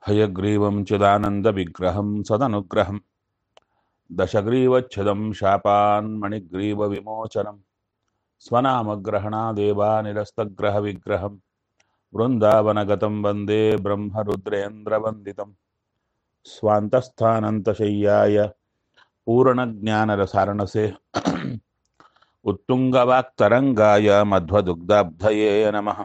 हयग्रीवं चिदानन्दविग्रहं सदनुग्रहं दशग्रीवच्छिदं शापान्मणिग्रीवविमोचनं स्वनामग्रहणादेवानिरस्तग्रहविग्रहं वृन्दावनगतं वन्दे ब्रह्मरुद्रेन्द्रवन्दितं स्वान्तस्थानन्तशय्याय पूर्णज्ञानरसारणसे उत्तुङ्गवाक्तरङ्गाय मध्वदुग्धाब्धये नमः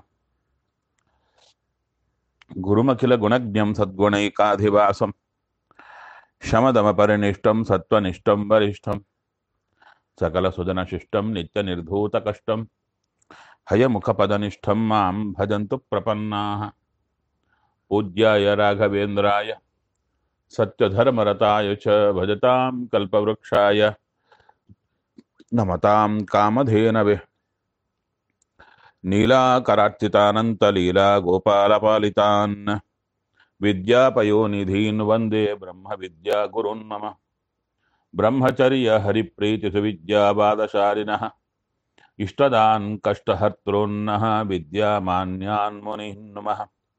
गुरुमखिलगुणज्ञं सद्गुणैकाधिवासं शमदमपरिनिष्टं सत्त्वनिष्ठं वरिष्ठं सकलसुजनशिष्टं नित्यनिर्धूतकष्टं हयमुखपदनिष्ठं मां भजन्तु प्रपन्नाः पूज्याय राघवेन्द्राय सत्यधर्मरताय च भजतां कल्पवृक्षाय नमतां कामधेनवे नीलाकरार्चितानन्तलीला गोपालपालितान् विद्यापयोनिधीन् वन्दे ब्रह्मविद्यागुरुन् मम ब्रह्मचर्यहरिप्रीतिसुविद्याबादशालिनः इष्टदान् कष्टहर्तॄन्नः विद्यामान्यान् मुनीन् नुमः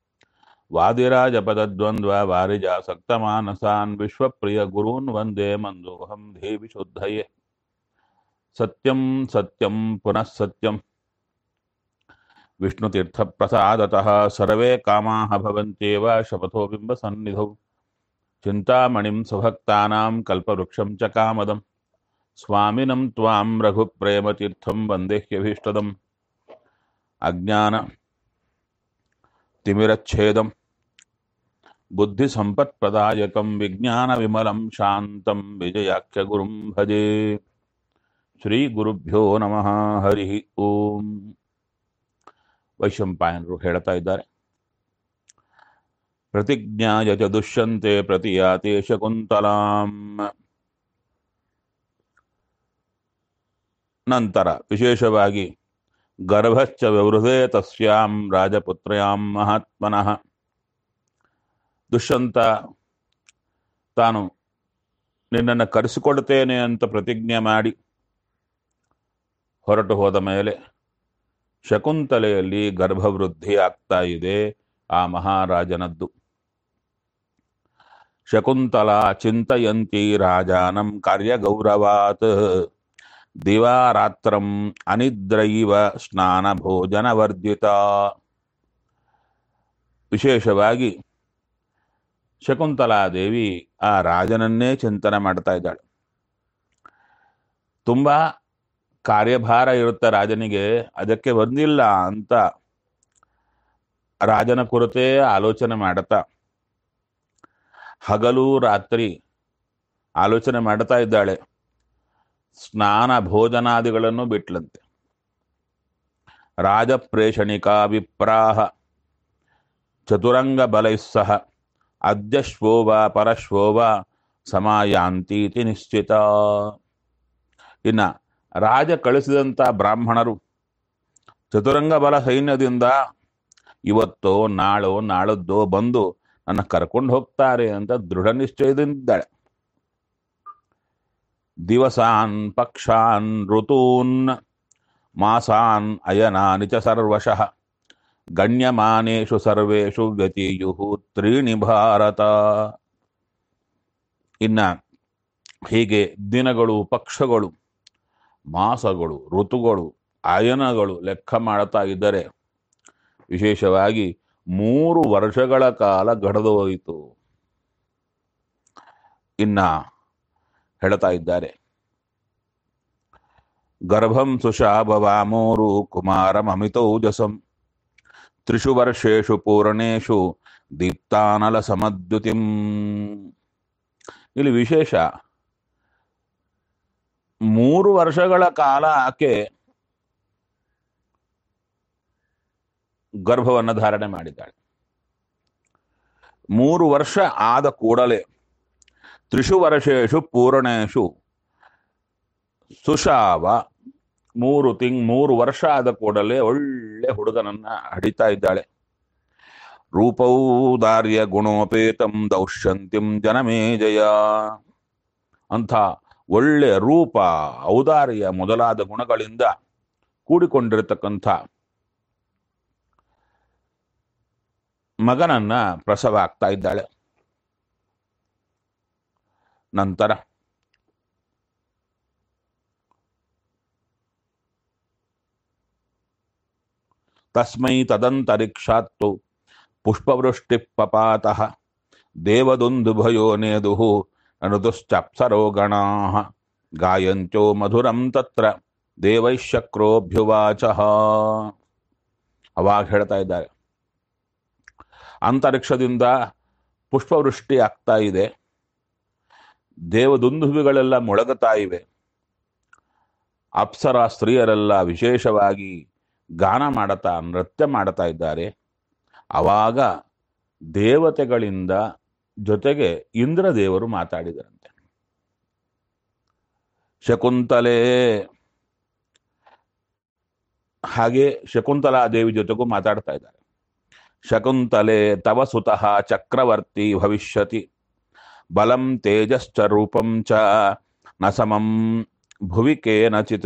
वादिराजपदद्वन्द्ववारिजासक्तमानसान् विश्वप्रियगुरून् वन्दे मन्दोऽहं देवि शुद्धये सत्यं सत्यं पुनः सत्यं विष्णुतीर्थप्रसादतः सर्वे कामाः भवन्त्येव शपथो बिम्बसन्निधौ चिन्तामणिं सुभक्तानां कल्पवृक्षं च कामदं स्वामिनं त्वां रघुप्रेमतीर्थं वन्देह्यभीष्टदम् अज्ञान तिमिरच्छेदं बुद्धिसम्पत्प्रदायकं विज्ञानविमलं शान्तं विजयाख्यगुरुं भजे ಶ್ರೀಗುರುಭ್ಯೋ ನಮಃ ಹರಿ ಓಂ ವೈಶಂಪಾಯನರು ಹೇಳ್ತಾ ಇದ್ದಾರೆ ಪ್ರತಿಜ್ಞಾಯ ಚ ದುಷ್ಯಂತೆ ಪ್ರತಿಯಾತೆ ಶಕುಂತಲಾಂ ನಂತರ ವಿಶೇಷವಾಗಿ ಗರ್ಭಶ್ಚ ವ್ಯವೃಧೆ ತಸ್ಯಾಂ ರಾಜಪುತ್ರಯಾಂ ಮಹಾತ್ಮನಃ ದುಷ್ಯಂತ ತಾನು ನಿನ್ನನ್ನು ಕರೆಸಿಕೊಡ್ತೇನೆ ಅಂತ ಪ್ರತಿಜ್ಞೆ ಮಾಡಿ ಹೊರಟು ಹೋದ ಮೇಲೆ ಶಕುಂತಲೆಯಲ್ಲಿ ಗರ್ಭವೃದ್ಧಿ ಆಗ್ತಾ ಇದೆ ಆ ಮಹಾರಾಜನದ್ದು ಶಕುಂತಲ ಚಿಂತಯಂತಿ ರಾಜಾನಂ ಕಾರ್ಯಗೌರವಾತ್ ದಿವಾರಾತ್ರಂ ಅನಿದ್ರೈವ ಸ್ನಾನ ಭೋಜನ ವರ್ಜಿತ ವಿಶೇಷವಾಗಿ ಶಕುಂತಲಾದೇವಿ ಆ ರಾಜನನ್ನೇ ಚಿಂತನೆ ಮಾಡ್ತಾ ಇದ್ದಾಳೆ ತುಂಬಾ ಕಾರ್ಯಭಾರ ಇರುತ್ತೆ ರಾಜನಿಗೆ ಅದಕ್ಕೆ ಬಂದಿಲ್ಲ ಅಂತ ರಾಜನ ಕುರಿತೇ ಆಲೋಚನೆ ಮಾಡುತ್ತಾ ಹಗಲು ರಾತ್ರಿ ಆಲೋಚನೆ ಮಾಡ್ತಾ ಇದ್ದಾಳೆ ಸ್ನಾನ ಭೋಜನಾದಿಗಳನ್ನು ಬಿಟ್ಲಂತೆ ರಾಜಪ್ರೇಷಣಿಕಾ ವಿಪ್ರಾಹ ಚತುರಂಗ ಬಲೈಸ್ಸಹ ಅದ್ಯಶ್ವೋವ ಪರಶ್ವೋವ ಸಮಾಯಾಂತೀತಿ ನಿಶ್ಚಿತ ಇನ್ನ ರಾಜ ಕಳಿಸಿದಂಥ ಬ್ರಾಹ್ಮಣರು ಚತುರಂಗ ಬಲ ಸೈನ್ಯದಿಂದ ಇವತ್ತೋ ನಾಳೋ ನಾಳದ್ದೋ ಬಂದು ನನ್ನ ಕರ್ಕೊಂಡು ಹೋಗ್ತಾರೆ ಅಂತ ದೃಢ ನಿಶ್ಚಯದಿಂದಿದ್ದಾಳೆ ದಿವಸಾನ್ ಪಕ್ಷಾನ್ ಋತೂನ್ ಮಾಸಾನ್ ಅಯನಾನಿ ಚ ಸರ್ವಶಃ ಗಣ್ಯಮಾನೇಷು ಸರ್ವೇಷು ವ್ಯತಿಯು ತ್ರೀಣಿ ಭಾರತ ಇನ್ನ ಹೀಗೆ ದಿನಗಳು ಪಕ್ಷಗಳು ಮಾಸಗಳು ಋತುಗಳು ಆಯನಗಳು ಲೆಕ್ಕ ಮಾಡ್ತಾ ಇದ್ದರೆ ವಿಶೇಷವಾಗಿ ಮೂರು ವರ್ಷಗಳ ಕಾಲ ಗಡದೋಯಿತು ಇನ್ನ ಹೇಳ್ತಾ ಇದ್ದಾರೆ ಗರ್ಭಂ ಸುಶಾಭವಾಮೋರು ಕುಮಾರಮಮಿತೌಜಸಂ ತ್ರಿಷು ವರ್ಷೇಷು ಪೂರ್ಣೇಶು ದೀಪ್ತಾನಲ ಸಮದ್ಯುತಿಂ ಇಲ್ಲಿ ವಿಶೇಷ ಮೂರು ವರ್ಷಗಳ ಕಾಲ ಆಕೆ ಗರ್ಭವನ್ನು ಧಾರಣೆ ಮಾಡಿದ್ದಾಳೆ ಮೂರು ವರ್ಷ ಆದ ಕೂಡಲೇ ತ್ರಿಷು ವರ್ಷೇಶು ಪೂರ್ಣೇಶು ಸುಶಾವ ಮೂರು ತಿಂಗ್ ಮೂರು ವರ್ಷ ಆದ ಕೂಡಲೇ ಒಳ್ಳೆ ಹುಡುಗನನ್ನ ಹಡಿತಾ ಇದ್ದಾಳೆ ರೂಪೌದಾರ್ಯ ಗುಣೋಪೇತಂ ದೌಷ್ಯಂತಿಂ ಜನಮೇಜಯ ಅಂಥ ಒಳ್ಳೆ ರೂಪ ಔದಾರ್ಯ ಮೊದಲಾದ ಗುಣಗಳಿಂದ ಕೂಡಿಕೊಂಡಿರತಕ್ಕಂಥ ಮಗನನ್ನ ಪ್ರಸವ ಆಗ್ತಾ ಇದ್ದಾಳೆ ನಂತರ ತಸ್ಮೈ ತದಂತರಿಕ್ಷಾತ್ತು ಪುಷ್ಪವೃಷ್ಟಿ ಪಪಾತಃ ದೇವದುಂದುಭಯೋ ನೇದುಹು ಅನುದುಶ್ಚಪ್ಸರೋ ಗಣಾ ಗಾಯಂತ್ಯೋ ಮಧುರಂ ತತ್ರ ದೇವೈಶಕ್ರೋಭ್ಯುವಾಚ ಅವಾಗ ಹೇಳ್ತಾ ಇದ್ದಾರೆ ಅಂತರಿಕ್ಷದಿಂದ ಪುಷ್ಪವೃಷ್ಟಿ ಆಗ್ತಾ ಇದೆ ದೇವದುಂದುಭಿಗಳೆಲ್ಲ ಮೊಳಗುತ್ತಾ ಇವೆ ಅಪ್ಸರ ಸ್ತ್ರೀಯರೆಲ್ಲ ವಿಶೇಷವಾಗಿ ಗಾನ ಮಾಡುತ್ತಾ ನೃತ್ಯ ಮಾಡುತ್ತಾ ಇದ್ದಾರೆ ಆವಾಗ ದೇವತೆಗಳಿಂದ ಜೊತೆಗೆ ಇಂದ್ರದೇವರು ಮಾತಾಡಿದರಂತೆ ಶಕುಂತಲೆ ಹಾಗೆ ಶಕುಂತಲಾ ದೇವಿ ಜೊತೆಗೂ ಮಾತಾಡ್ತಾ ಇದ್ದಾರೆ ಶಕುಂತಲೆ ತವ ಸುತಃ ಚಕ್ರವರ್ತಿ ಭವಿಷ್ಯತಿ ಬಲಂ ತೇಜಶ್ಚ ರೂಪಂ ಚ ನ ಸಮಂ ಭುವಿ ಕೇನಚಿತ್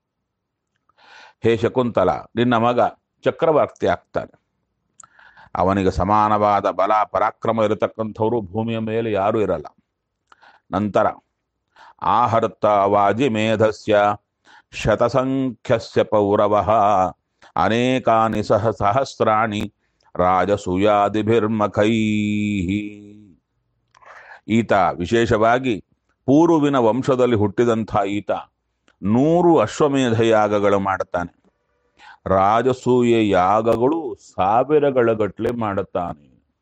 ಹೇ ಶಕುಂತಲ ನಿನ್ನ ಮಗ ಚಕ್ರವರ್ತಿ ಆಗ್ತಾನೆ ಅವನಿಗೆ ಸಮಾನವಾದ ಬಲ ಪರಾಕ್ರಮ ಇರತಕ್ಕಂಥವರು ಭೂಮಿಯ ಮೇಲೆ ಯಾರೂ ಇರಲ್ಲ ನಂತರ ಆಹರ್ತ ವಾಜಿಮೇಧಸ್ಯ ಶತಸಂಖ್ಯಸ್ಯ ಪೌರವಃ ಅನೇಕಾನಿ ಸಹ ಸಹಸ್ರಾಣಿ ರಾಜಸೂಯಾದಿಭಿರ್ಮಖೈ ಈತ ವಿಶೇಷವಾಗಿ ಪೂರ್ವಿನ ವಂಶದಲ್ಲಿ ಹುಟ್ಟಿದಂಥ ಈತ ನೂರು ಅಶ್ವಮೇಧ ಯಾಗಗಳು ಮಾಡುತ್ತಾನೆ ರಾಜಸೂಯ ಯಾಗಗಳು ಸಾವಿರಗಳ ಗಟ್ಟಲೆ ಮಾಡುತ್ತಾನೆ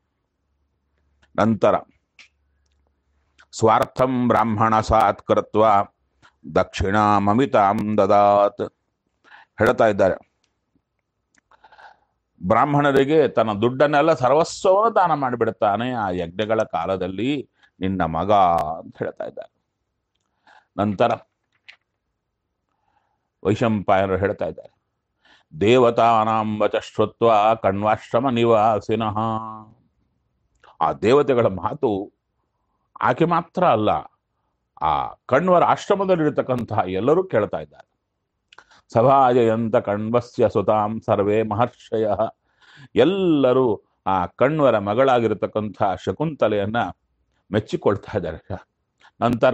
ನಂತರ ಸ್ವಾರ್ಥಂ ಬ್ರಾಹ್ಮಣ ಸಾತ್ಕೃತ್ವ ದಕ್ಷಿಣ ಮಮಿತಾಂ ದದಾತ್ ಹೇಳ್ತಾ ಇದ್ದಾರೆ ಬ್ರಾಹ್ಮಣರಿಗೆ ತನ್ನ ದುಡ್ಡನ್ನೆಲ್ಲ ಸರ್ವಸ್ವವನ್ನು ದಾನ ಮಾಡಿಬಿಡುತ್ತಾನೆ ಆ ಯಜ್ಞಗಳ ಕಾಲದಲ್ಲಿ ನಿನ್ನ ಮಗ ಅಂತ ಹೇಳ್ತಾ ಇದ್ದಾರೆ ನಂತರ ವೈಶಂಪಾಯನರು ಹೇಳ್ತಾ ಇದ್ದಾರೆ ದೇವತಾನಾಂ ವಚ ಶ್ರುತ್ವ ಕಣ್ವಾಶ್ರಮ ನಿವಾಸಿನಃ ಆ ದೇವತೆಗಳ ಮಾತು ಆಕೆ ಮಾತ್ರ ಅಲ್ಲ ಆ ಕಣ್ವರ ಆಶ್ರಮದಲ್ಲಿರತಕ್ಕಂತಹ ಎಲ್ಲರೂ ಕೇಳ್ತಾ ಇದ್ದಾರೆ ಸಭಾಜಯಂತ ಕಣ್ವಸ್ಯ ಸುತಾಂ ಸರ್ವೇ ಮಹರ್ಷಯ ಎಲ್ಲರೂ ಆ ಕಣ್ವರ ಮಗಳಾಗಿರತಕ್ಕಂಥ ಶಕುಂತಲೆಯನ್ನ ಮೆಚ್ಚಿಕೊಳ್ತಾ ಇದ್ದಾರೆ ನಂತರ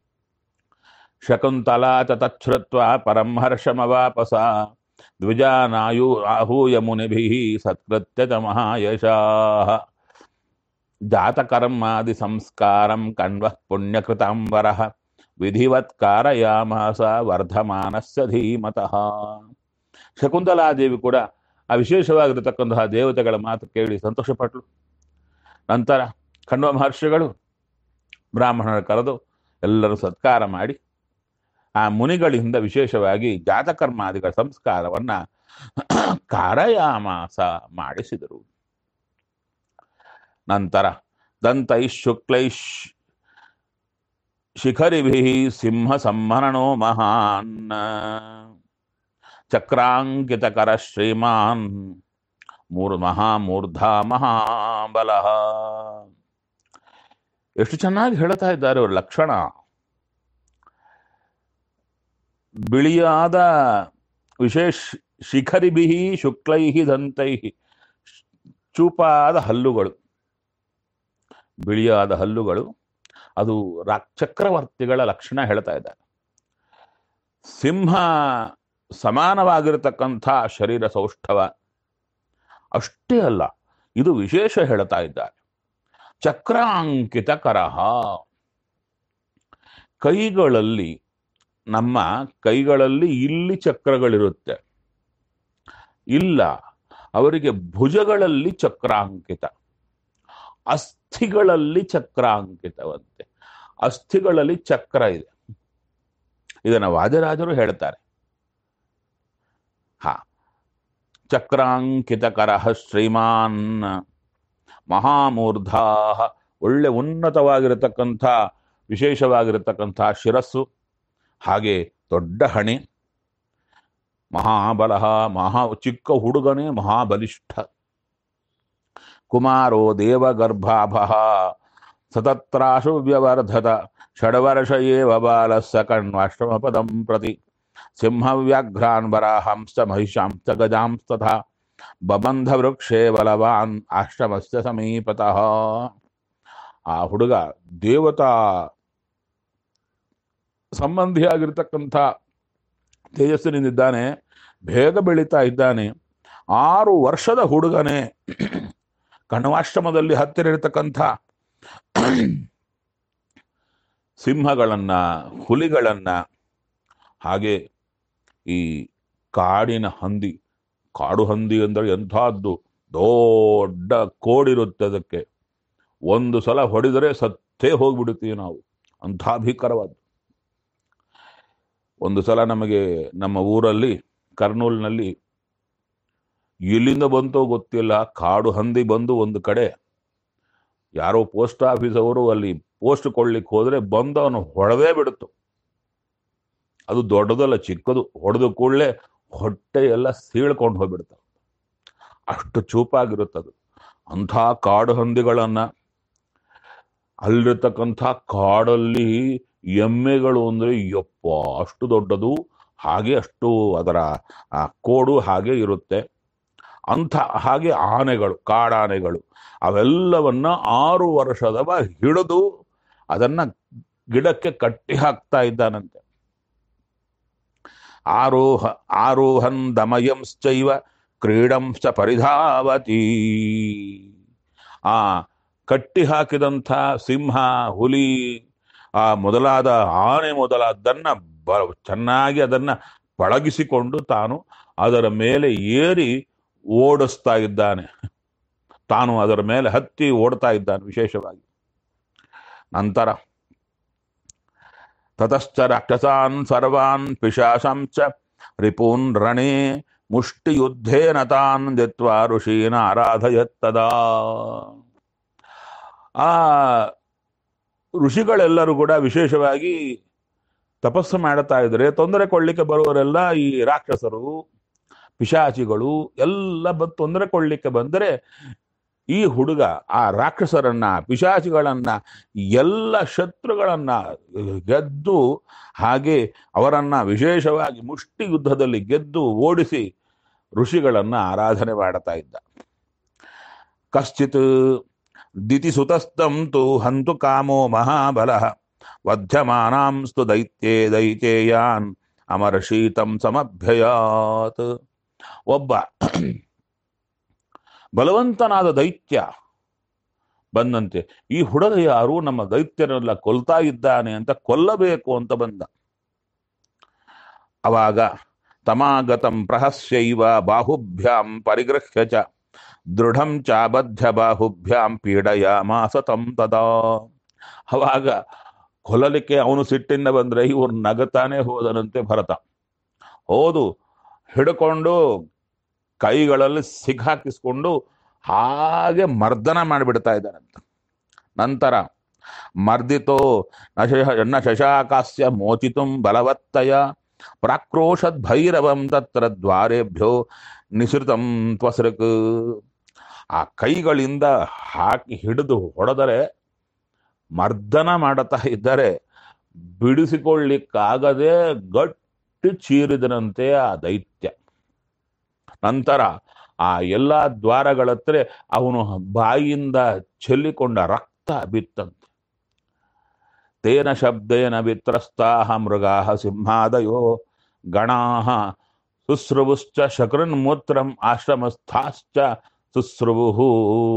ಶಕುಂತಲಾ ಚ ತಚ್ಛ್ರುತ್ವ ಪರಂ ಹರ್ಷಮವಾಪಸ ದ್ವಿಜಾನಾಯು ಆಹೂಯ ಮುನಿಭಿಃ ಸತ್ಕೃತ್ಯ ಚ ಮಹಾಯಶಾಃ ಜಾತಕರ್ಮಾದಿ ಸಂಸ್ಕಾರಂ ಕಣ್ವಃ ಪುಣ್ಯಕೃತಾಂಬರಃ ವಿಧಿವತ್ ಕಾರಯಾಮಾಸ ವರ್ಧಮಾನಸ್ಯ ಧೀಮತಃ ಶಕುಂತಲಾದೇವಿ ಕೂಡ ಆ ವಿಶೇಷವಾಗಿರತಕ್ಕಂತಹ ದೇವತೆಗಳ ಮಾತು ಕೇಳಿ ಸಂತೋಷಪಟ್ಲು ನಂತರ ಕಣ್ವ ಮಹರ್ಷಿಗಳು ಬ್ರಾಹ್ಮಣರ ಕರೆದು ಎಲ್ಲರೂ ಸತ್ಕಾರ ಮಾಡಿ ಆ ಮುನಿಗಳಿಂದ ವಿಶೇಷವಾಗಿ ಜಾತಕರ್ಮಾದಿಗಳ ಸಂಸ್ಕಾರವನ್ನ ಕಾರಯಾಮಾಸ ಮಾಡಿಸಿದರು ನಂತರ ದಂತೈಶ್ ಶುಕ್ಲೈಶ್ ಶಿಖರಿಭಿ ಸಿಂಹ ಸಂಹರಣೋ ಮಹಾನ್ ಚಕ್ರಾಂಕಿತಕರ ಶ್ರೀಮಾನ್ ಮೂರ್ ಮಹಾಮೂರ್ಧ ಮಹಾಬಲ ಎಷ್ಟು ಚೆನ್ನಾಗಿ ಹೇಳ್ತಾ ಇದ್ದಾರೆ ಅವ್ರ ಲಕ್ಷಣ ಬಿಳಿಯಾದ ವಿಶೇಷ ಶಿಖರಿಭಿ ಶುಕ್ಲೈ ದಂತೈ ಚೂಪಾದ ಹಲ್ಲುಗಳು ಬಿಳಿಯಾದ ಹಲ್ಲುಗಳು ಅದು ರಾ ಚಕ್ರವರ್ತಿಗಳ ಲಕ್ಷಣ ಹೇಳ್ತಾ ಇದ್ದಾರೆ ಸಿಂಹ ಸಮಾನವಾಗಿರತಕ್ಕಂಥ ಶರೀರ ಸೌಷ್ಠವ ಅಷ್ಟೇ ಅಲ್ಲ ಇದು ವಿಶೇಷ ಹೇಳ್ತಾ ಇದ್ದಾರೆ ಚಕ್ರಾಂಕಿತ ಕರಹ ಕೈಗಳಲ್ಲಿ ನಮ್ಮ ಕೈಗಳಲ್ಲಿ ಇಲ್ಲಿ ಚಕ್ರಗಳಿರುತ್ತೆ ಇಲ್ಲ ಅವರಿಗೆ ಭುಜಗಳಲ್ಲಿ ಚಕ್ರಾಂಕಿತ ಅಸ್ಥಿಗಳಲ್ಲಿ ಚಕ್ರಾಂಕಿತವಂತೆ ಅಸ್ಥಿಗಳಲ್ಲಿ ಚಕ್ರ ಇದೆ ಇದನ್ನ ವಾದಿರಾಜರು ಹೇಳ್ತಾರೆ ಹಾ ಚಕ್ರಾಂಕಿತ ಕರಹ ಶ್ರೀಮಾನ್ ಮಹಾಮೂರ್ಧಾ ಒಳ್ಳೆ ಉನ್ನತವಾಗಿರತಕ್ಕಂಥ ವಿಶೇಷವಾಗಿರತಕ್ಕಂಥ ಶಿರಸ್ಸು ಹಾಗೆ ದೊಡ್ಡ ಹಣೆ ಮಹಾಬಲ ಮಹಾ ಚಿಕ್ಕ ಹುಡುಗನೇ ಮಹಾಬಲಿಷ್ಠ ಕುಮಾರೋ ದೇವಗರ್ಭಾಭ ಸತತ್ರಾಶು ವ್ಯವರ್ಧತ ಷಡ್ವರ್ಷ ಏವ ಬಾಲಸ್ಸ ಕಣ್ವಾಶ್ರಮ ಪದಂ ಪ್ರತಿ ಸಿಂಹವ್ಯಾಘ್ರಾನ್ ವರಾಹಂಶ್ಚ ಮಹಿಷಾಂಶ್ಚ ಗಜಾಂಸ್ತಥಾ ಬಬಂಧ ವೃಕ್ಷೇ ಬಲವಾನ್ ಆಶ್ರಮಸ್ಯ ಸಮೀಪತಃ ಆ ಹುಡುಗ ದೇವತಾ ಸಂಬಂಧಿಯಾಗಿರ್ತಕ್ಕಂಥ ತೇಜಸ್ಸಿನಿಂದಿದ್ದಾನೆ ಬೇಗ ಬೆಳೀತಾ ಇದ್ದಾನೆ ಆರು ವರ್ಷದ ಹುಡುಗನೇ ಕಣವಾಶ್ರಮದಲ್ಲಿ ಹತ್ತಿರ ಇರತಕ್ಕಂಥ ಸಿಂಹಗಳನ್ನ ಹುಲಿಗಳನ್ನ ಹಾಗೆ ಈ ಕಾಡಿನ ಹಂದಿ ಕಾಡು ಹಂದಿ ಅಂದರೆ ಎಂಥದ್ದು ದೊಡ್ಡ ಕೋಡಿರುತ್ತೆ ಅದಕ್ಕೆ ಒಂದು ಸಲ ಹೊಡೆದರೆ ಸತ್ತೇ ಹೋಗ್ಬಿಡುತ್ತೀವಿ ನಾವು ಅಂಥ ಭೀಕರವಾದ ಒಂದು ಸಲ ನಮಗೆ ನಮ್ಮ ಊರಲ್ಲಿ ಕರ್ನೂಲ್ನಲ್ಲಿ ಎಲ್ಲಿಂದ ಬಂತೋ ಗೊತ್ತಿಲ್ಲ ಕಾಡು ಹಂದಿ ಬಂದು ಒಂದು ಕಡೆ ಯಾರೋ ಪೋಸ್ಟ್ ಆಫೀಸ್ ಅವರು ಅಲ್ಲಿ ಪೋಸ್ಟ್ ಕೊಡ್ಲಿಕ್ಕೆ ಹೋದ್ರೆ ಬಂದು ಅವನು ಹೊಡೆದೇ ಬಿಡುತ್ತು ಅದು ದೊಡ್ಡದಲ್ಲ ಚಿಕ್ಕದು ಹೊಡೆದ ಕೂಡಲೇ ಹೊಟ್ಟೆ ಎಲ್ಲ ಸೀಳ್ಕೊಂಡು ಹೋಗ್ಬಿಡ್ತಾವೆ ಅಷ್ಟು ಚೂಪಾಗಿರುತ್ತದು ಅಂಥ ಕಾಡು ಹಂದಿಗಳನ್ನ ಅಲ್ಲಿರ್ತಕ್ಕಂಥ ಕಾಡಲ್ಲಿ ಎಮ್ಮೆಗಳು ಅಂದ್ರೆ ಯಪ್ಪ ಅಷ್ಟು ದೊಡ್ಡದು ಹಾಗೆ ಅಷ್ಟು ಅದರ ಆ ಕೋಡು ಹಾಗೆ ಇರುತ್ತೆ ಅಂಥ ಹಾಗೆ ಆನೆಗಳು ಕಾಡಾನೆಗಳು ಅವೆಲ್ಲವನ್ನ ಆರು ವರ್ಷದವ ಹಿಡಿದು ಅದನ್ನ ಗಿಡಕ್ಕೆ ಕಟ್ಟಿ ಹಾಕ್ತಾ ಇದ್ದಾನಂತೆ ಆರೋಹ ಆರೋಹನ್ ದಮಯಂಶ್ಚೈವ ಕ್ರೀಡಂಶ್ಚ ಪರಿಧಾವತಿ ಆ ಕಟ್ಟಿ ಹಾಕಿದಂಥ ಸಿಂಹ ಹುಲಿ ಆ ಮೊದಲಾದ ಆನೆ ಮೊದಲಾದನ್ನ ಬ ಚೆನ್ನಾಗಿ ಅದನ್ನ ಪಳಗಿಸಿಕೊಂಡು ತಾನು ಅದರ ಮೇಲೆ ಏರಿ ಓಡಿಸ್ತಾ ಇದ್ದಾನೆ ತಾನು ಅದರ ಮೇಲೆ ಹತ್ತಿ ಓಡ್ತಾ ಇದ್ದಾನೆ ವಿಶೇಷವಾಗಿ ನಂತರ ತತಶ್ಚ ರಾಕ್ಷಸಾನ್ ಸರ್ವಾನ್ ಪಿಶಾಸಂಚ ರಿಪೂನ್ ರಣೇ ಮುಷ್ಟಿಯುದ್ಧೇನ ತಾನ್ ದಿತ್ವಾ ಋಷೀನ ಆರಾಧಯತ್ತದಾ ಆ ಋಷಿಗಳೆಲ್ಲರೂ ಕೂಡ ವಿಶೇಷವಾಗಿ ತಪಸ್ಸು ಮಾಡುತ್ತಾ ಇದ್ರೆ ತೊಂದರೆ ಕೊಡ್ಲಿಕ್ಕೆ ಬರುವವರೆಲ್ಲ ಈ ರಾಕ್ಷಸರು ಪಿಶಾಚಿಗಳು ಎಲ್ಲ ಬಂದು ತೊಂದರೆ ಕೊಡ್ಲಿಕ್ಕೆ ಬಂದರೆ ಈ ಹುಡುಗ ಆ ರಾಕ್ಷಸರನ್ನ ಪಿಶಾಚಿಗಳನ್ನ ಎಲ್ಲ ಶತ್ರುಗಳನ್ನ ಗೆದ್ದು ಹಾಗೆ ಅವರನ್ನ ವಿಶೇಷವಾಗಿ ಮುಷ್ಟಿ ಯುದ್ಧದಲ್ಲಿ ಗೆದ್ದು ಓಡಿಸಿ ಋಷಿಗಳನ್ನ ಆರಾಧನೆ ಮಾಡ್ತಾ ಇದ್ದ ಕಶ್ಚಿತ್ ದಿತಿಸುತಸ್ತಂ ತು ಹಂತು ಕಾಮೋ ಮಹಾಬಲ ವಧ್ಯಮಾನಾಂಸ್ತು ದೈತ್ಯೇ ದೈತ್ಯೇಯಾನ್ ಅಮರಶೀತಂ ಸಮಭ್ಯಯಾತ್ ಒಬ್ಬ ಬಲವಂತನಾದ ದೈತ್ಯ ಬಂದಂತೆ ಈ ಹುಡುಗ ಯಾರು ನಮ್ಮ ದೈತ್ಯರೆಲ್ಲ ಕೊಲ್ತಾ ಇದ್ದಾನೆ ಅಂತ ಕೊಲ್ಲಬೇಕು ಅಂತ ಬಂದ ಅವಾಗ ತಮಾಗತಂ ಪ್ರಹಸ್ಯೈವ ಬಾಹುಭ್ಯಾಂ ಪರಿಗೃಹ್ಯ ಚ ದೃಢಂ ಚಾಬದ್ಧ ಬಾಹುಭ್ಯಾಂ ಪೀಡಯಾಮಾಸ ತಂ ತದಾ ಅವಾಗ ಕೊಲ್ಲಲಿಕ್ಕೆ ಅವನು ಸಿಟ್ಟಿಂದ ಬಂದ್ರೆ ಇವ್ರು ನಗತಾನೆ ಹೋದನಂತೆ ಭರತ ಹೋದು ಹಿಡ್ಕೊಂಡು ಕೈಗಳಲ್ಲಿ ಸಿಕ್ಕಾಕಿಸ್ಕೊಂಡು ಹಾಗೆ ಮರ್ದನ ಮಾಡಿಬಿಡ್ತಾ ಇದ್ದಾನಂತ ನಂತರ ಮರ್ದಿತೋ ನ ಶಶ- ನ ಶಶಾಕಾಸ್ಯ ಮೋಚಿತುಂ ಬಲವತ್ತಯ ಪ್ರಾಕ್ರೋಶದ್ ಭೈರವಂ ತತ್ರ ದ್ವಾರೇಭ್ಯೋ ನಿಸೃತಂ ತ್ವಸೃಕ್ ಆ ಕೈಗಳಿಂದ ಹಾಕಿ ಹಿಡಿದು ಹೊಡೆದರೆ ಮರ್ದನ ಮಾಡುತ್ತಾ ಇದ್ದರೆ ಬಿಡಿಸಿಕೊಳ್ಳಿಕ್ಕಾಗದೆ ಗಟ್ಟಿ ಚೀರಿದನಂತೆ ಆ ದೈತ್ಯ ನಂತರ ಆ ಎಲ್ಲ ದ್ವಾರಗಳ ಹತ್ರ ಅವನು ಬಾಯಿಯಿಂದ ಚೆಲ್ಲಿಕೊಂಡ ರಕ್ತ ಬಿತ್ತಂತೆ ತೇನ ಶಬ್ದೇನ ವಿತ್ರಸ್ತಾಹ ಮೃಗಾ ಸಿಂಹಾದಯೋ ಗಣಾ ಶುಶ್ರುವುಶ್ಚ ಶಕೃನ್ಮೂತ್ರಂ ಆಶ್ರಮಸ್ಥಾಶ್ಚ ಶುಶ್ರುವು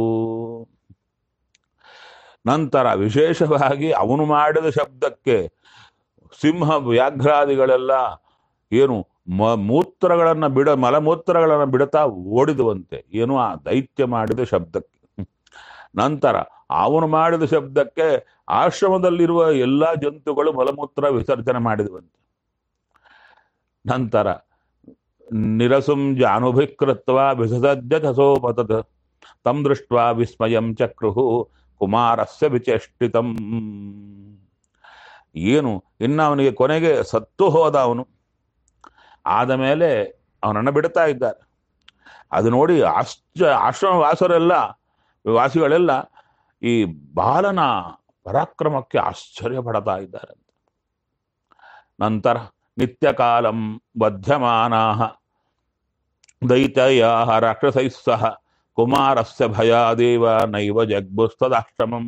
ನಂತರ ವಿಶೇಷವಾಗಿ ಅವನು ಮಾಡಿದ ಶಬ್ದಕ್ಕೆ ಸಿಂಹ ವ್ಯಾಘ್ರಾದಿಗಳೆಲ್ಲ ಏನು ಮ ಮೂತ್ರಗಳನ್ನ ಬಿಡ ಮಲಮೂತ್ರಗಳನ್ನ ಬಿಡುತ್ತಾ ಓಡಿದುವಂತೆ ಏನು ಆ ದೈತ್ಯ ಮಾಡಿದ ಶಬ್ದಕ್ಕೆ ನಂತರ ಅವನು ಮಾಡಿದ ಶಬ್ದಕ್ಕೆ ಆಶ್ರಮದಲ್ಲಿರುವ ಎಲ್ಲಾ ಜಂತುಗಳು ಮಲಮೂತ್ರ ವಿಸರ್ಜನೆ ಮಾಡಿದುವಂತೆ ನಂತರ ನಿರಸುಂ ಜಾನುಭಿಕೃತ್ವ ವಿಸರ್ಜಸೋಪತತ್ ತಂ ದೃಷ್ಟ ವಿಸ್ಮಯಂ ಚಕ್ರುಹು ಕುಮಾರಸ್ಯ ವಿಚೇಷ್ಟಿತಂ ಏನು ಇನ್ನ ಅವನಿಗೆ ಕೊನೆಗೆ ಸತ್ತು ಹೋದ ಅವನು ಆದ ಮೇಲೆ ಅವನನ್ನ ಬಿಡ್ತಾ ಇದ್ದಾರೆ ಅದು ನೋಡಿ ಆಶ್ಚ ಆಶ್ರಮ ವಾಸರೆಲ್ಲ ವಾಸಿಗಳೆಲ್ಲ ಈ ಬಾಲನ ಪರಾಕ್ರಮಕ್ಕೆ ಆಶ್ಚರ್ಯ ಪಡ್ತಾ ಇದ್ದಾರೆ ನಂತರ ನಿತ್ಯ ಕಾಲಂ ಬಧ್ಯಮಾನಾ ದೈತ್ಯ ರಾಕ್ಷಸೈ ಸಹ ಕುಮಾರಸ್ಯ ಭಯಾದೇವ ನೈವ ಜಗ್ಬುಸ್ತದಾಶ್ರಮಂ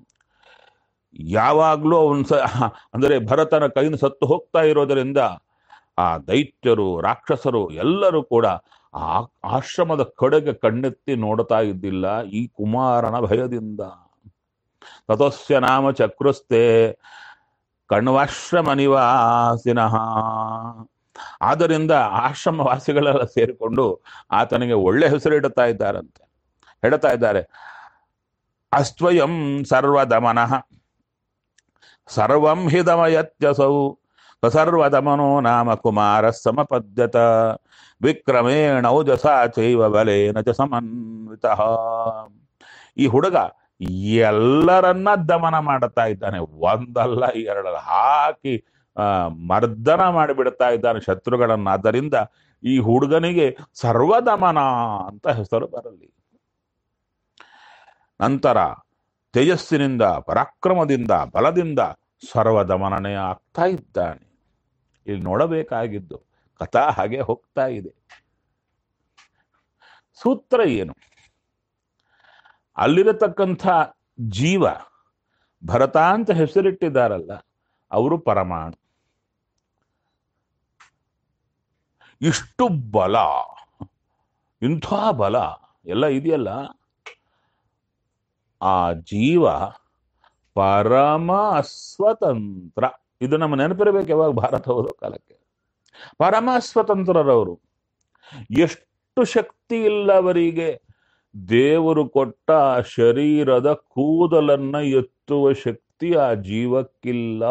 ಯಾವಾಗಲೂ ಅವನು ಸ ಅಂದರೆ ಭರತನ ಕೈಯಿಂದ ಸತ್ತು ಹೋಗ್ತಾ ಇರೋದರಿಂದ ಆ ದೈತ್ಯರು ರಾಕ್ಷಸರು ಎಲ್ಲರೂ ಕೂಡ ಆ ಆಶ್ರಮದ ಕಡೆಗೆ ಕಣ್ಣೆತ್ತಿ ನೋಡ್ತಾ ಇದ್ದಿಲ್ಲ ಈ ಕುಮಾರನ ಭಯದಿಂದ ತತಸ್ಯ ನಾಮ ಚಕ್ರಸ್ತೆ ಕಣ್ವಾಶ್ರಮ ನಿವಾಸಿನಃ ಆದ್ದರಿಂದ ಆಶ್ರಮ ವಾಸಿಗಳೆಲ್ಲ ಸೇರಿಕೊಂಡು ಆತನಿಗೆ ಒಳ್ಳೆ ಹೆಸರಿಡುತ್ತಾ ಇದ್ದಾರಂತೆ ಹೇಳ್ತಾ ಇದ್ದಾರೆ ಅಸ್ತ್ವಯಂ ಸರ್ವದಮನಃ ಸರ್ವಂ ಹಿ ದಮಯತ್ಯಸೌ ಸರ್ವದಮನೋ ನಾಮ ಕುಮಾರ ಸಮಪದ್ಯತ ವಿಕ್ರಮೇಣ ಔಜಸಾ ಚೈವ ಬಲೇನ ಚ ಸಮನ್ವಿತ ಈ ಹುಡುಗ ಎಲ್ಲರನ್ನ ದಮನ ಮಾಡುತ್ತಾ ಇದ್ದಾನೆ ಒಂದಲ್ಲ ಎರಡಲ್ಲ ಹಾಕಿ ಆ ಮರ್ದನ ಮಾಡಿಬಿಡ್ತಾ ಇದ್ದಾನೆ ಶತ್ರುಗಳನ್ನ ಆದ್ದರಿಂದ ಈ ಹುಡುಗನಿಗೆ ಸರ್ವದಮನ ಅಂತ ಹೆಸರು ಬರಲಿ ನಂತರ ತೇಜಸ್ಸಿನಿಂದ ಪರಾಕ್ರಮದಿಂದ ಬಲದಿಂದ ಸರ್ವದಮನನೇ ಆಗ್ತಾ ಇದ್ದಾನೆ ಇಲ್ಲಿ ನೋಡಬೇಕಾಗಿದ್ದು ಕಥಾ ಹಾಗೆ ಹೋಗ್ತಾ ಇದೆ ಸೂತ್ರ ಏನು ಅಲ್ಲಿರತಕ್ಕಂಥ ಜೀವ ಭರತ ಅಂತ ಹೆಸರಿಟ್ಟಿದ್ದಾರಲ್ಲ ಅವರು ಪರಮಾಣು ಇಷ್ಟು ಬಲ ಇಂಥ ಬಲ ಎಲ್ಲ ಇದೆಯಲ್ಲ ಆ ಜೀವ ಪರಮ ಸ್ವತಂತ್ರ ಇದು ನಮ್ಮ ನೆನಪಿರಬೇಕು ಯಾವಾಗ ಭಾರತ ಓದೋ ಕಾಲಕ್ಕೆ ಪರಮ ಸ್ವತಂತ್ರರವರು ಎಷ್ಟು ಶಕ್ತಿ ಇಲ್ಲ ಅವರಿಗೆ ದೇವರು ಕೊಟ್ಟ ಆ ಶರೀರದ ಕೂದಲನ್ನ ಎತ್ತುವ ಶಕ್ತಿ ಆ ಜೀವಕ್ಕಿಲ್ಲ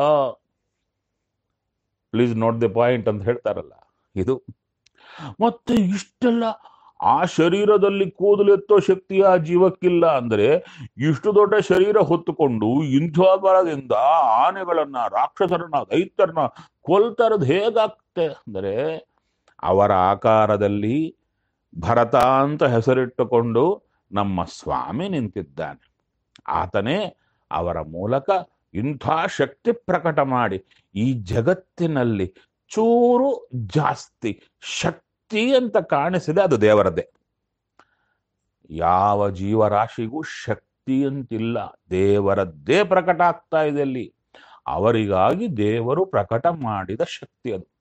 ಪ್ಲೀಸ್ ನೋಟ್ ದಿ ಪಾಯಿಂಟ್ ಅಂತ ಹೇಳ್ತಾರಲ್ಲ ಇದು ಮತ್ತೆ ಇಷ್ಟೆಲ್ಲ ಆ ಶರೀರದಲ್ಲಿ ಕೂದಲು ಎತ್ತೋ ಶಕ್ತಿ ಆ ಜೀವಕ್ಕಿಲ್ಲ ಅಂದ್ರೆ ಇಷ್ಟು ದೊಡ್ಡ ಶರೀರ ಹೊತ್ತುಕೊಂಡು ಇಂಥ ಬಲದಿಂದ ಆನೆಗಳನ್ನ ರಾಕ್ಷಸರನ್ನ ದೈತ್ಯರನ್ನ ಕೊಲ್ತರದ್ ಹೇಗಾಗ್ತೆ ಅಂದರೆ ಅವರ ಆಕಾರದಲ್ಲಿ ಭರತ ಅಂತ ಹೆಸರಿಟ್ಟುಕೊಂಡು ನಮ್ಮ ಸ್ವಾಮಿ ನಿಂತಿದ್ದಾನೆ ಆತನೇ ಅವರ ಮೂಲಕ ಇಂಥ ಶಕ್ತಿ ಪ್ರಕಟ ಮಾಡಿ ಈ ಜಗತ್ತಿನಲ್ಲಿ ಚೂರು ಜಾಸ್ತಿ ಶಕ್ತಿ ಅಂತ ಕಾಣಿಸಿದೆ ಅದು ದೇವರದ್ದೇ ಯಾವ ಜೀವರಾಶಿಗೂ ಶಕ್ತಿ ಅಂತಿಲ್ಲ ದೇವರದ್ದೇ ಪ್ರಕಟ ಆಗ್ತಾ ಇದೆ ಅಲ್ಲಿ ಅವರಿಗಾಗಿ ದೇವರು ಪ್ರಕಟ ಮಾಡಿದ ಶಕ್ತಿ ಅದು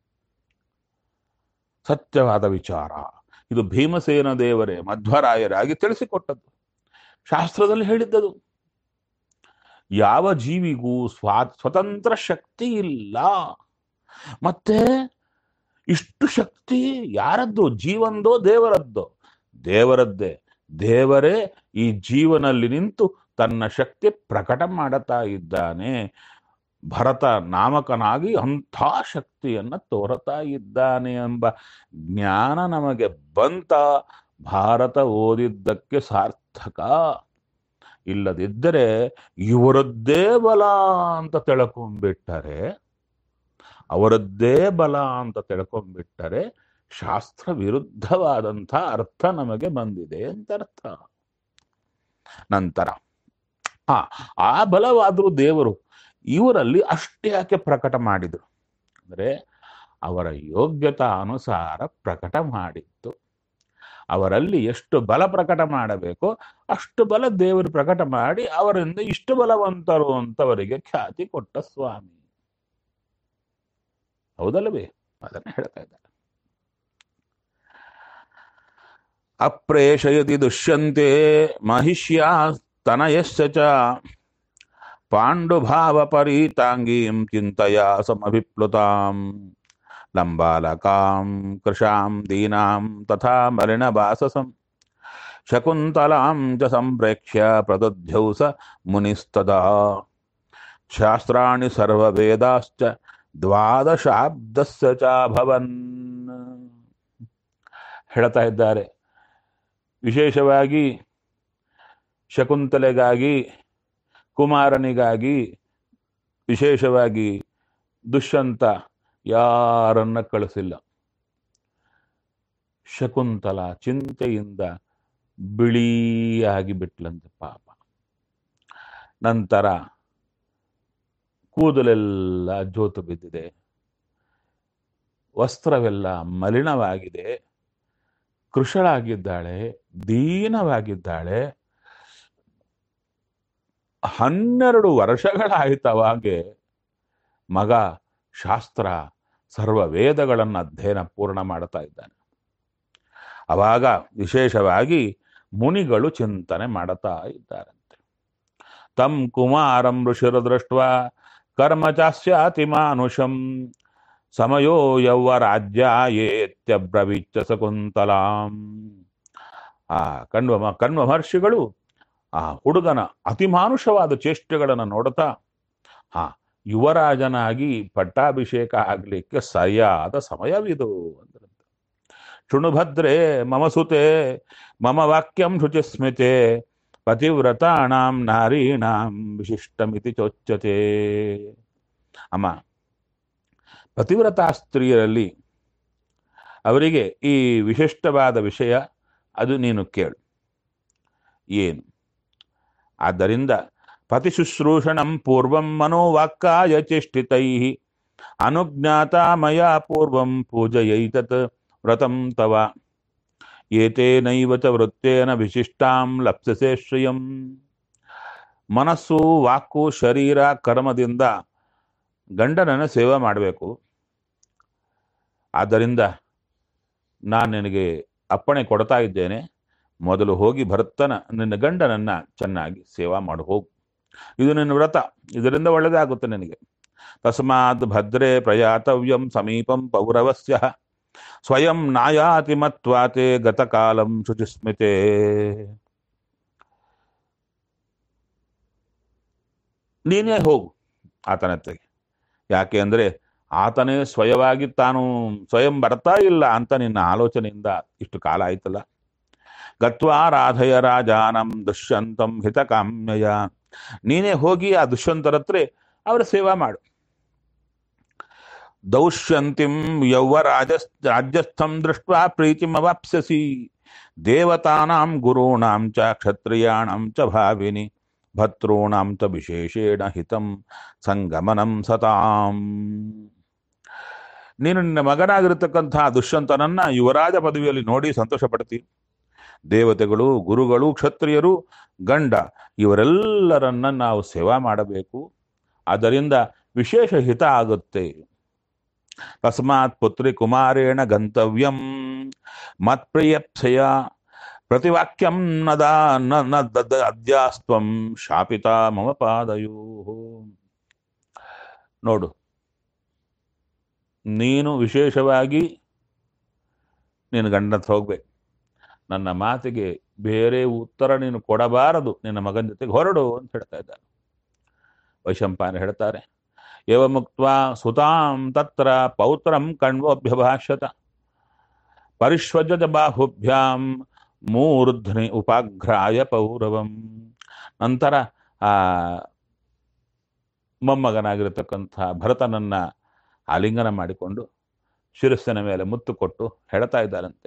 ಸತ್ಯವಾದ ವಿಚಾರ ಇದು ಭೀಮಸೇನ ದೇವರೇ ಮಧ್ವರಾಯರಾಗಿ ತಿಳಿಸಿಕೊಟ್ಟದ್ದು ಶಾಸ್ತ್ರದಲ್ಲಿ ಹೇಳಿದ್ದದು ಯಾವ ಜೀವಿಗೂ ಸ್ವಾ ಸ್ವತಂತ್ರ ಶಕ್ತಿ ಇಲ್ಲ ಮತ್ತೆ ಇಷ್ಟು ಶಕ್ತಿ ಯಾರದ್ದು ಜೀವಂದೋ ದೇವರದ್ದೋ ದೇವರದ್ದೇ ದೇವರೇ ಈ ಜೀವನಲ್ಲಿ ನಿಂತು ತನ್ನ ಶಕ್ತಿ ಪ್ರಕಟ ಮಾಡುತ್ತಾ ಇದ್ದಾನೆ ಭರತ ನಾಮಕನಾಗಿ ಅಂಥ ಶಕ್ತಿಯನ್ನ ತೋರತಾ ಇದ್ದಾನೆ ಎಂಬ ಜ್ಞಾನ ನಮಗೆ ಬಂತ ಭಾರತ ಓದಿದ್ದಕ್ಕೆ ಸಾರ್ಥಕ ಇಲ್ಲದಿದ್ದರೆ ಇವರದ್ದೇ ಬಲ ಅಂತ ತಿಳ್ಕೊಂಡ್ಬಿಟ್ಟರೆ ಅವರದ್ದೇ ಬಲ ಅಂತ ತಿಳ್ಕೊಂಡ್ಬಿಟ್ಟರೆ ಶಾಸ್ತ್ರ ವಿರುದ್ಧವಾದಂಥ ಅರ್ಥ ನಮಗೆ ಬಂದಿದೆ ಅಂತ ಅರ್ಥ ನಂತರ ಆ ಆ ಬಲವಾದರೂ ದೇವರು ಇವರಲ್ಲಿ ಅಷ್ಟೇ ಯಾಕೆ ಪ್ರಕಟ ಮಾಡಿದರು ಅಂದರೆ ಅವರ ಯೋಗ್ಯತಾ ಅನುಸಾರ ಪ್ರಕಟ ಮಾಡಿತ್ತು ಅವರಲ್ಲಿ ಎಷ್ಟು ಬಲ ಪ್ರಕಟ ಮಾಡಬೇಕೋ ಅಷ್ಟು ಬಲ ದೇವರು ಪ್ರಕಟ ಮಾಡಿ ಅವರಿಂದ ಇಷ್ಟು ಬಲವಂತರು ಅಂತವರಿಗೆ ಖ್ಯಾತಿ ಕೊಟ್ಟ ಸ್ವಾಮಿ ಹೌದಲ್ಲವೇ ಅದನ್ನು ಹೇಳ್ತಾ ಇದ್ದಾರೆ ಅಪ್ರೇಷಯತಿ ದುಷ್ಯಂತೆ ಮಹಿಷ್ಯಾ ತನಯಶ್ಚ ಚ ಪಾಂಡುಭಾವ ಪರೀತಾಂಗೀಂ ಚಿಂತೆಯ ಸಮಭಿಪ್ಲುತಾಂ ಲಂಬಾಲಕಾಂ ಕೃಶಾಂ ದೀನಾಂ ತಥಾ ಮಲಿನವಾಸಸಂ ಶಕುಂತಲಾಂ ಚ ಸಂಪ್ರೇಕ್ಷ್ಯ ಪ್ರದಧ್ಯೌ ಸ ಮುನಿಸ್ತದಾ ಶಾಸ್ತ್ರಾಣಿ ಸರ್ವವೇದಾಶ್ಚ ದ್ವಾದಶಾಬ್ದಸ್ಯ ಚಾಭವನ್ ಹೇಳ್ತಾ ಇದ್ದಾರೆ ವಿಶೇಷವಾಗಿ ಶಕುಂತಲೆಗಾಗಿ ಕುಮಾರನಿಗಾಗಿ ವಿಶೇಷವಾಗಿ ದುಷ್ಯಂತ ಯಾರನ್ನ ಕಳಿಸಿಲ್ಲ ಶಕುಂತಲ ಚಿಂತೆಯಿಂದ ಬಿಳಿಯಾಗಿ ಬಿಟ್ಲಂತೆ ಪಾಪ ನಂತರ ಕೂದಲೆಲ್ಲ ಜೋತು ಬಿದ್ದಿದೆ ವಸ್ತ್ರವೆಲ್ಲ ಮಲಿನವಾಗಿದೆ ಕೃಶಳಾಗಿದ್ದಾಳೆ ದೀನವಾಗಿದ್ದಾಳೆ ಹನ್ನೆರಡು ವರ್ಷಗಳಾಯಿತವಾಗೆ ಮಗ ಶಾಸ್ತ್ರ ಸರ್ವ ವೇದಗಳನ್ನು ಅಧ್ಯಯನ ಪೂರ್ಣ ಮಾಡ್ತಾ ಇದ್ದಾನೆ ಅವಾಗ ವಿಶೇಷವಾಗಿ ಮುನಿಗಳು ಚಿಂತನೆ ಮಾಡುತ್ತಾ ಇದ್ದಾರಂತೆ ತಂ ಕುಮಾರಂ ಋಷಿರ ದೃಷ್ಟ ಕರ್ಮ ಚಾಸ್ಯಾತಿ ಮಾನುಷಂ ಸಮಯೋ ಯೌವ ರಾಜ್ಯಾಯೇತ್ಯಬ್ರವೀಚ್ಯ ಶಕುಂತಲಾಂ ಆ ಕಣ್ವ ಕಣ್ವ ಮಹರ್ಷಿಗಳು ಆ ಹುಡುಗನ ಅತಿಮಾನುಷವಾದ ಚೇಷ್ಟೆಗಳನ್ನು ನೋಡುತ್ತಾ ಹಾ ಯುವರಾಜನಾಗಿ ಪಟ್ಟಾಭಿಷೇಕ ಆಗಲಿಕ್ಕೆ ಸರಿಯಾದ ಸಮಯವಿದು ಅಂದ್ರಂತೆ ಶೃಣುಭದ್ರೆ ಮಮ ಸುತೆ ಮಮ ವಾಕ್ಯಂ ಶುಚಿಸ್ಮಿತೆ ಪತಿವ್ರತಾಣಾಂ ನಾರೀಣಾಂ ವಿಶಿಷ್ಟಮಿತಿ ಚೋಚ್ಯತೆ ಅಮ್ಮ ಪತಿವ್ರತಾ ಸ್ತ್ರೀಯರಲ್ಲಿ ಅವರಿಗೆ ಈ ವಿಶಿಷ್ಟವಾದ ವಿಷಯ ಅದು ನೀನು ಕೇಳು ಏನು ಆದ್ದರಿಂದ ಪತಿಶುಶ್ರೂಷಣಂ ಪೂರ್ವಂ ಮನೋವಾಕ್ಕಾಯ ಚೇಷ್ಟಿತೈ ಅನುಜ್ಞಾತ ಮಯಾ ಪೂರ್ವಂ ಪೂಜಯೈತತ್ ವ್ರತಂ ತವ ಏತೇನೈವ ಚ ವೃತ್ತೇನ ವಿಶಿಷ್ಟಾಂ ಲಪ್ಸಸೆ ಶ್ರಿಯಂ ಮನಸ್ಸು ವಾಕು ಶರೀರ ಕರ್ಮದಿಂದ ಗಂಡನನ್ನು ಸೇವೆ ಮಾಡಬೇಕು ಆದ್ದರಿಂದ ನಾನು ನಿನಗೆ ಅಪ್ಪಣೆ ಕೊಡ್ತಾ ಇದ್ದೇನೆ ಮೊದಲು ಹೋಗಿ ಭರತನ ನಿನ್ನ ಗಂಡನನ್ನ ಚೆನ್ನಾಗಿ ಸೇವಾ ಮಾಡು ಹೋಗು ಇದು ನಿನ್ನ ವ್ರತ ಇದರಿಂದ ಒಳ್ಳೆಯದಾಗುತ್ತೆ ನಿನಗೆ ತಸ್ಮಾತ್ ಭದ್ರೇ ಪ್ರಯಾತವ್ಯಂ ಸಮೀಪಂ ಪೌರವಸ್ಯ ಸ್ವಯಂ ನಾಯಾತಿ ಮತ್ವಾತೆ ಗತಕಾಲಂ ಶುಚಿಸ್ಮಿತೆ ನೀನೇ ಹೋಗು ಆತನತ್ತೆಗೆ ಯಾಕೆ ಅಂದರೆ ಆತನೇ ಸ್ವಯವಾಗಿ ತಾನು ಸ್ವಯಂ ಬರ್ತಾ ಇಲ್ಲ ಅಂತ ನಿನ್ನ ಆಲೋಚನೆಯಿಂದ ಇಷ್ಟು ಕಾಲ ಆಯ್ತಲ್ಲ ಗತ್ವಾ ರಾಧಯ ರಾಜಾನಂ ದುಷ್ಯಂತಂ ಹಿತಕಾಮ್ಯಯ ನೀನೇ ಹೋಗಿ ಆ ದುಷ್ಯಂತರ ಹತ್ರ ಅವರ ಸೇವಾ ಮಾಡು ದೌಷ್ಯಂತಿಂ ಯೌವ ರಾಜ ರಾಜ್ಯಸ್ಥಂ ದೃಷ್ಟ ಪ್ರೀತಿಮವಾಪ್ಸ್ಯಸಿ ದೇವತಾನಾಂ ಗುರುಣಾಂ ಚ ಕ್ಷತ್ರಿಯಾಣಂ ಚ ಭಾವಿನಿ ಭರ್ತॄಣಾಂ ಚ ವಿಶೇಷೇಣ ಹಿತಂ ಸಂಗಮನಂ ಸತಾಂ ನೀನು ನಿನ್ನ ಮಗನಾಗಿರತಕ್ಕಂತಹ ದುಷ್ಯಂತನನ್ನ ಯುವರಾಜ ಪದವಿಯಲ್ಲಿ ನೋಡಿ ಸಂತೋಷ ಪಡ್ತಿ ದೇವತೆಗಳು ಗುರುಗಳು ಕ್ಷತ್ರಿಯರು ಗಂಡ ಇವರೆಲ್ಲರನ್ನ ನಾವು ಸೇವಾ ಮಾಡಬೇಕು ಅದರಿಂದ ವಿಶೇಷ ಹಿತ ಆಗುತ್ತೆ ತಸ್ಮಾತ್ ಪುತ್ರಿ ಕುಮಾರೇಣ ಗಂತವ್ಯಂ ಮತ್ಪ್ರಿಯಪ್ಸಯ ಪ್ರತಿವಾಕ್ಯಂ ನದ ನ ನ ದದ ಅದ್ಯಾಸ್ತ್ವಂ ಶಾಪಿತ ಮಮ ಪಾದಯೋ ನೋಡು ನೀನು ವಿಶೇಷವಾಗಿ ನಿನ್ನ ಗಂಡನ ಹತ್ರ ಹೋಗ್ಬೇಕು ನನ್ನ ಮಾತಿಗೆ ಬೇರೆ ಉತ್ತರ ನೀನು ಕೊಡಬಾರದು ನಿನ್ನ ಮಗನ ಜೊತೆಗೆ ಹೊರಡು ಅಂತ ಹೇಳ್ತಾ ಇದ್ದಾರೆ ವೈಶಂಪಾಯನ ಹೇಳ್ತಾರೆ ಏವ ಮುಕ್ತ ಸುತಾಂ ತತ್ರ ಪೌತ್ರಂ ಕಣ್ವೋಭ್ಯಭಾಷತ ಪರಿಶ್ವಜದ ಬಾಹುಭ್ಯಾಂ ಮೂರ್ಧ್ನಿ ಉಪಾಘ್ರಾಯ ಪೌರವಂ ನಂತರ ಆ ಮೊಮ್ಮಗನಾಗಿರತಕ್ಕಂಥ ಭರತನನ್ನ ಆಲಿಂಗನ ಮಾಡಿಕೊಂಡು ಶಿರಸ್ಸಿನ ಮೇಲೆ ಮುತ್ತು ಕೊಟ್ಟು ಹೇಳ್ತಾ ಇದ್ದಾರಂತೆ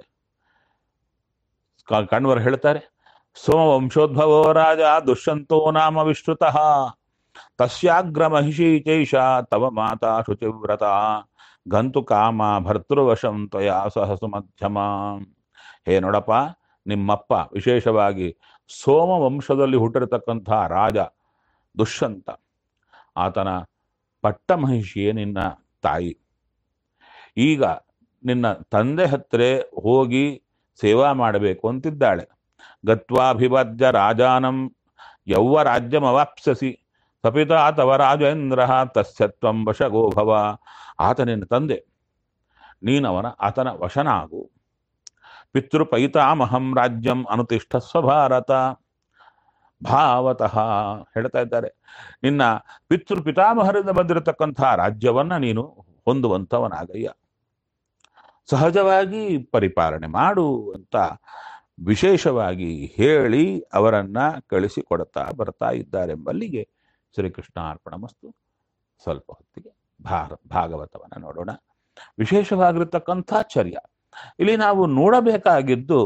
ಕ- ಕಣ್ವರು ಹೇಳ್ತಾರೆ ಸೋಮವಂಶೋದ್ಭವೋ ರಾಜ ದುಷ್ಯಂತೋ ನಾಮ ವಿಶ್ರುತಃ ತಸ್ಯಾಗ್ರ ಮಹಿಷಿ ಚೈಷ ತವ ಮಾತಾ ಶುಚಿವ್ರತ ಗಂತು ಕಾಮ ಭರ್ತೃವಶಂ ತ್ವಯಾ ಸಹ ಸುಮಧ್ಯಮ ಹೇ ನೋಡಪ್ಪ ನಿಮ್ಮಪ್ಪ ವಿಶೇಷವಾಗಿ ಸೋಮ ವಂಶದಲ್ಲಿ ಹುಟ್ಟಿರತಕ್ಕಂಥ ರಾಜ ದುಷ್ಯಂತ ಆತನ ಪಟ್ಟ ಮಹಿಷಿಯೇ ನಿನ್ನ ತಾಯಿ ಈಗ ನಿನ್ನ ತಂದೆ ಹತ್ರ ಹೋಗಿ ಸೇವಾ ಮಾಡಬೇಕು ಅಂತಿದ್ದಾಳೆ ಗತ್ವಾಭಿವಾದ್ಯ ರಾಜಾನಂ ಯೌವ ರಾಜ್ಯಮವಾಪ್ಸಸಿ ಸಪಿತ ತವ ರಾಜೇಂದ್ರ ತಸ್ಯ ತ್ವಂ ವಶಗೋ ಭವ ಆತ ನಿನ್ನ ತಂದೆ ನೀನವನ ಆತನ ವಶನಾಗು ಪಿತೃಪೈತಾಮಹಂ ರಾಜ್ಯಂ ಅನುತಿಷ್ಠಸ್ವ ಭಾರತ ಭಾವತಃ ಹೇಳ್ತಾ ಇದ್ದಾರೆ ನಿನ್ನ ಪಿತೃ ಪಿತಾಮಹರಿಂದ ಬಂದಿರತಕ್ಕಂಥ ರಾಜ್ಯವನ್ನ ನೀನು ಹೊಂದುವಂಥವನಾಗಯ್ಯ ಸಹಜವಾಗಿ ಪರಿಪಾಲನೆ ಮಾಡು ಅಂತ ವಿಶೇಷವಾಗಿ ಹೇಳಿ ಅವರನ್ನ ಕಳಿಸಿಕೊಡ್ತಾ ಬರ್ತಾ ಇದ್ದಾರೆಂಬಲ್ಲಿಗೆ ಶ್ರೀಕೃಷ್ಣ ಅರ್ಪಣ ಮಸ್ತು ಸ್ವಲ್ಪ ಹೊತ್ತಿಗೆ ಭಾರ ಭಾಗವತವನ್ನ ನೋಡೋಣ ವಿಶೇಷವಾಗಿರತಕ್ಕಂಥ ಚರ್ಯ ಇಲ್ಲಿ ನಾವು ನೋಡಬೇಕಾಗಿದ್ದು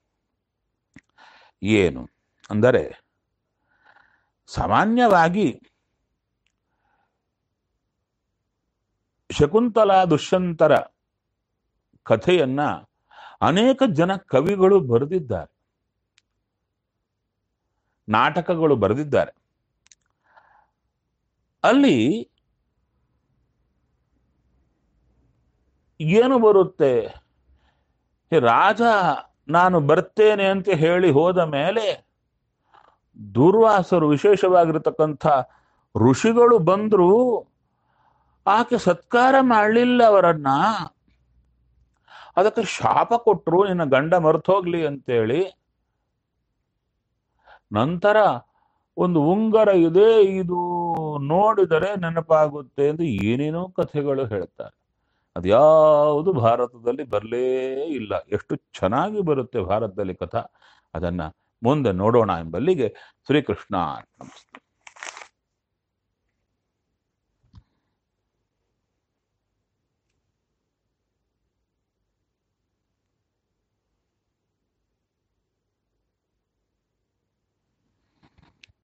ಏನು ಅಂದರೆ ಸಾಮಾನ್ಯವಾಗಿ ಶಕುಂತಲ ದುಷ್ಯಂತರ ಕಥೆಯನ್ನ ಅನೇಕ ಜನ ಕವಿಗಳು ಬರೆದಿದ್ದಾರೆ ನಾಟಕಗಳು ಬರೆದಿದ್ದಾರೆ ಅಲ್ಲಿ ಏನು ಬರುತ್ತೆ ಈ ರಾಜ ನಾನು ಬರ್ತೇನೆ ಅಂತ ಹೇಳಿ ಹೋದ ಮೇಲೆ ದೂರ್ವಾಸರು ವಿಶೇಷವಾಗಿರತಕ್ಕಂಥ ಋಷಿಗಳು ಬಂದ್ರು ಆಕೆ ಸತ್ಕಾರ ಮಾಡಲಿಲ್ಲ ಅವರನ್ನ ಅದಕ್ಕೆ ಶಾಪ ಕೊಟ್ರು ನಿನ್ನ ಗಂಡ ಮರ್ತೋಗ್ಲಿ ಅಂತೇಳಿ ನಂತರ ಒಂದು ಉಂಗರ ಇದೆ ಇದು ನೋಡಿದರೆ ನೆನಪಾಗುತ್ತೆ ಎಂದು ಏನೇನೋ ಕಥೆಗಳು ಹೇಳ್ತಾರೆ ಅದ್ಯಾವುದು ಭಾರತದಲ್ಲಿ ಬರಲೇ ಇಲ್ಲ ಎಷ್ಟು ಚೆನ್ನಾಗಿ ಬರುತ್ತೆ ಭಾರತದಲ್ಲಿ ಕಥಾ ಅದನ್ನ ಮುಂದೆ ನೋಡೋಣ ಎಂಬಲ್ಲಿಗೆ ಶ್ರೀಕೃಷ್ಣ ನಮಸ್ತೆ